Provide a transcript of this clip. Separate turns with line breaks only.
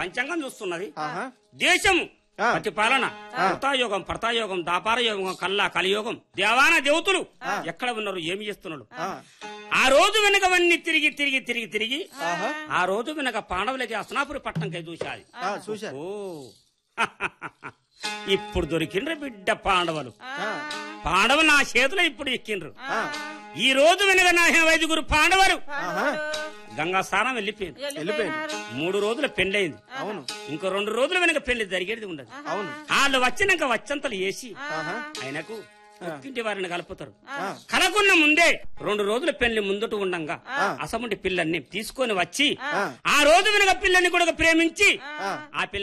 పంచాంగం చూస్తున్నది
ఆహా
దేశము
ఆ.
ప్రతిపాలన కృతాయోగం పర్తాయోగం దాపార యోగం కల్లా కలియోగం దేవాన దేవతలు ఎక్కడ ఉన్నారు ఏమి చేస్తున్నాడు
ఆ.
ఆ రోజు వెనకవన్నీ తిరిగి తిరిగి తిరిగి తిరిగి
ఆహా
ఆ రోజు వెనక పాండవులకి అసనాపురి పట్టణంకై చూశాది
ఆ, చూశా
ఓ ఇప్పుడు దొరికిండ్రు బిడ్డ పాండవులు
ఆ,
పాండవులు నా చేతిలో ఇప్పుడు ఎక్కిండ్రు
ఆ,
ఈ రోజు వెనక నా ఐదుగురు పాండవులు
ఆహా
గంగా స్నానం వెళ్ళిపోయింది
వెళ్ళిపోయింది
మూడు రోజుల పెళ్ళయింది
అవును
ఇంకో రెండు రోజుల వెనక పెళ్లి జరిగేది ఉండదు
అవును
వాళ్ళు వచ్చినాక వచ్చంతలు వేసి
ఆహా
ఆయనకు ఒక్కింటి వారిని కలుపుతారు
ఆ.
కలకున్న ముందే రెండు రోజుల పెళ్లి ముందుట ఉండంగా అసముంటి పిల్లల్ని తీసుకొని వచ్చి
ఆ.
ఆ రోజు వెనక పిల్లని కూడా ప్రేమించి
ఆ.
ఆ పిల్ల